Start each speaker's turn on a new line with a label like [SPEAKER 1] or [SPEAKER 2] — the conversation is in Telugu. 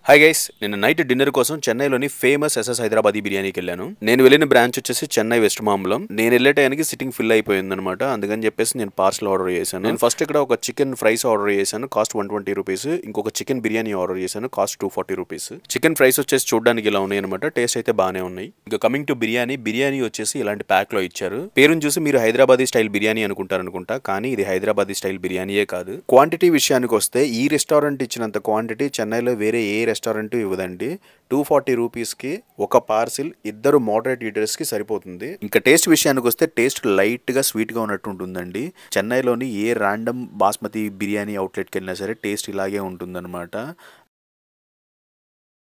[SPEAKER 1] హాయ్ గైస్ నేను నైట్ డిన్నర్ కోసం చెన్నైలోని ఫేమస్ ఎస్ఎస్ హైదరాబాదీ బిర్యానీకి వెళ్ళాను నేను వెళ్ళిన బ్రాంచ్ వచ్చేసి చెన్నై వెస్ట్ మాంబలం నేను వెళ్ళే టైంకి సిట్టింగ్ ఫిల్ అయిపోయింది అనమాట అందుకని చెప్పేసి నేను పార్సల్ ఆర్డర్ చేశాను నేను ఫస్ట్ ఇక్కడ ఒక చికెన్ ఫ్రైస్ ఆర్డర్ చేశాను కాస్ట్ వన్ ట్వంటీ రూపీస్ ఇంకొక చికెన్ బిర్యానీ ఆర్డర్ చేశాను cost two forty rupees chicken fries వచ్చేసి చూడడానికి ఇలా ఉన్నాయి అనమాట టేస్ట్ అయితే బాగానే ఉన్నాయి ఇంకా కమింగ్ టు బిర్యానీ బిర్యానీ వచ్చేసి ఇలాంటి ప్యాక్ లో ఇచ్చారు పేరుని చూసి మీరు హైదరాబాదీ స్టైల్ బిర్యానీ అనుకుంటారు అనుకుంటా కానీ ఇది హైదరాబాదీ స్టైల్ బిర్యానీయే కాదు క్వాంటిటీ విషయానికి వస్తే ఈ రెస్టారెంట్ ఇచ్చినంత క్వాంటిటీ చెన్నైలో వేరే ఏ రెస్టారెంట్ ఇవ్వదండి టూ ఫార్టీ రూపీస్కి ఒక పార్సిల్ ఇద్దరు మోడరేట్ ఈటర్స్కి సరిపోతుంది ఇంకా టేస్ట్ విషయానికి వస్తే టేస్ట్ లైట్గా స్వీట్గా ఉన్నట్టు ఉంటుందండి చెన్నైలోని ఏ ర్యాండమ్ బాస్మతి బిర్యానీ అవుట్లెట్కి వెళ్ళినా సరే టేస్ట్ ఇలాగే ఉంటుందన్నమాట